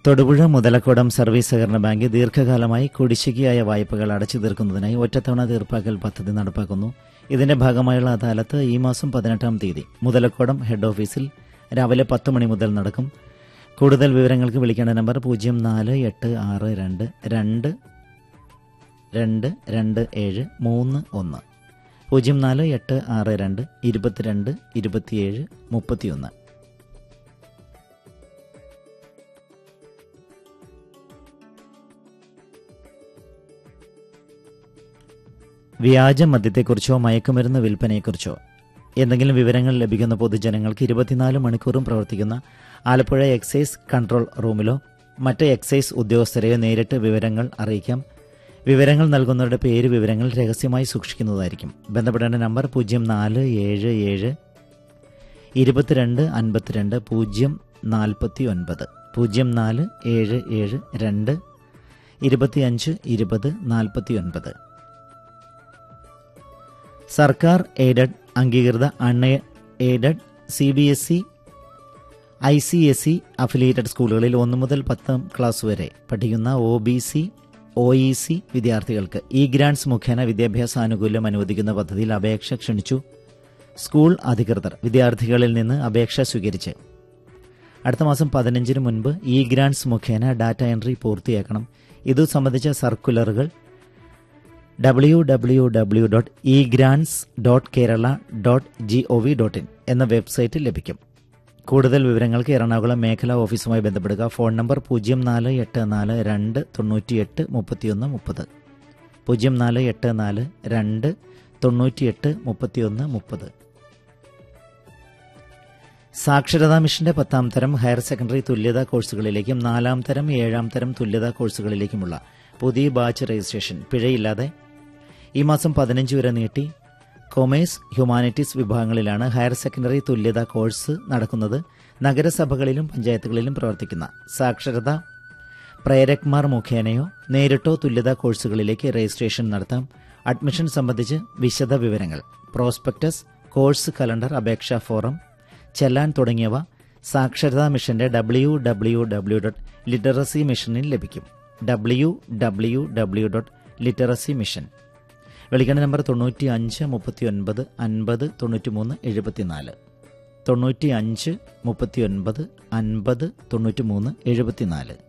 Thodupuzha Muthalakodam service സഹകരണ bank ദീർഘകാലമായി കുടിശ്ശികയായ വായ്പകൾ അടച്ചു തീർക്കുന്നതിനായി ഒറ്റത്തവണ തീർപ്പാക്കൽ പദ്ധതി നടപ്പാക്കുന്നു ഇതിന്റെ ഭാഗമായുള്ള അദാലത്ത് ഈ മാസം പതിനെട്ടാം തീയതി മുതലക്കോടം ഹെഡ് ഓഫീസിൽ രാവിലെ പത്ത് മണി മുതൽ നടക്കും കൂടുതൽ വിവരങ്ങൾക്ക് വിളിക്കേണ്ട നമ്പർ പൂജ്യം നാല് എട്ട് ആറ് രണ്ട് രണ്ട് രണ്ട് രണ്ട് ഏഴ് മൂന്ന് ഒന്ന് പൂജ്യം നാല് എട്ട് ആറ് രണ്ട് ഇരുപത്തിരണ്ട് ഇരുപത്തിയേഴ് മുപ്പത്തിയൊന്ന് വ്യാജ മദ്യത്തെക്കുറിച്ചോ മയക്കുമരുന്ന് വിൽപ്പനയെക്കുറിച്ചോ എന്തെങ്കിലും വിവരങ്ങൾ ലഭിക്കുന്ന പൊതുജനങ്ങൾക്ക് ഇരുപത്തിനാല് മണിക്കൂറും പ്രവർത്തിക്കുന്ന ആലപ്പുഴ എക്സൈസ് കൺട്രോൾ റൂമിലോ മറ്റ് എക്സൈസ് ഉദ്യോഗസ്ഥരെയോ നേരിട്ട് വിവരങ്ങൾ അറിയിക്കാം വിവരങ്ങൾ നൽകുന്നവരുടെ പേര് വിവരങ്ങൾ രഹസ്യമായി സൂക്ഷിക്കുന്നതായിരിക്കും ബന്ധപ്പെടേണ്ട നമ്പർ പൂജ്യം നാല് ഏഴ് ഏഴ് ഇരുപത്തിരണ്ട് അൻപത്തിരണ്ട് പൂജ്യം നാൽപ്പത്തി ഒൻപത് പൂജ്യം നാല് ഏഴ് ഏഴ് രണ്ട് ഇരുപത്തിയഞ്ച് ഇരുപത് നാൽപ്പത്തി ഒൻപത് സർക്കാർ എയ്ഡഡ് അംഗീകൃത unaided C B S E I C S E affiliated സ്കൂളുകളിൽ ഒന്ന് മുതൽ പത്താം ക്ലാസ് വരെ പഠിക്കുന്ന O B C O E C വിദ്യാർത്ഥികൾക്ക് ഇ ഗ്രാൻസ് മുഖേന വിദ്യാഭ്യാസ ആനുകൂല്യം അനുവദിക്കുന്ന പദ്ധതിയിൽ അപേക്ഷ ക്ഷണിച്ചു സ്കൂൾ അധികൃതർ വിദ്യാർത്ഥികളിൽ നിന്ന് അപേക്ഷ സ്വീകരിച്ച് അടുത്ത മാസം പതിനഞ്ചിന് മുൻപ് ഇ ഗ്രാൻസ് മുഖേന ഡാറ്റ എൻട്രി പൂർത്തിയാക്കണം ഇതു സംബന്ധിച്ച സർക്കുലറുകൾ W W W dot E grants dot Kerala dot G O V dot in എന്ന വെബ്സൈറ്റിൽ ലഭിക്കും കൂടുതൽ വിവരങ്ങൾക്ക് എറണാകുളം മേഖലാ ഓഫീസുമായി ബന്ധപ്പെടുക ഫോൺ നമ്പർ പൂജ്യം നാല് എട്ട് നാല് രണ്ട് തൊണ്ണൂറ്റിയെട്ട് മുപ്പത്തിയൊന്ന് മുപ്പത് പൂജ്യം നാല് എട്ട് നാല് രണ്ട് തൊണ്ണൂറ്റിയെട്ട് മുപ്പത്തിയൊന്ന് മുപ്പത് സാക്ഷരതാ മിഷന്റെ പത്താം തരം ഹയർ സെക്കൻഡറി തുല്യതാ കോഴ്സുകളിലേക്കും നാലാം തരം ഏഴാം തരം തുല്യതാ കോഴ്സുകളിലേക്കുമുള്ള പുതിയ ബാച്ച് രജിസ്ട്രേഷൻ പിഴയില്ലാതെ ഈ മാസം പതിനഞ്ച് വരെ നീട്ടി കൊമേഴ്സ് ഹ്യൂമാനിറ്റീസ് വിഭാഗങ്ങളിലാണ് ഹയർ സെക്കൻഡറി തുല്യതാ കോഴ്സ് നടക്കുന്നത് നഗരസഭകളിലും പഞ്ചായത്തുകളിലും പ്രവർത്തിക്കുന്ന സാക്ഷരത പ്രേരക്മാർ മുഖേനയോ നേരിട്ടോ തുല്യതാ കോഴ്സുകളിലേക്ക് രജിസ്ട്രേഷൻ നടത്താം അഡ്മിഷൻ സംബന്ധിച്ച് വിശദ വിവരങ്ങൾ പ്രോസ്പെക്ടസ് കോഴ്സ് കലണ്ടർ അപേക്ഷാ ഫോറം ചെല്ലാൻ തുടങ്ങിയവ സാക്ഷരതാ മിഷന്റെ W W W dot literacy മിഷനിൽ ലഭിക്കും W W W dot literacy mission വിളിക്കേണ്ട നമ്പർ തൊണ്ണൂറ്റി അഞ്ച് മുപ്പത്തി ഒൻപത് അൻപത് തൊണ്ണൂറ്റി മൂന്ന് എഴുപത്തിനാല് തൊണ്ണൂറ്റി അഞ്ച് മുപ്പത്തി ഒൻപത് അൻപത് തൊണ്ണൂറ്റി മൂന്ന് എഴുപത്തിനാല്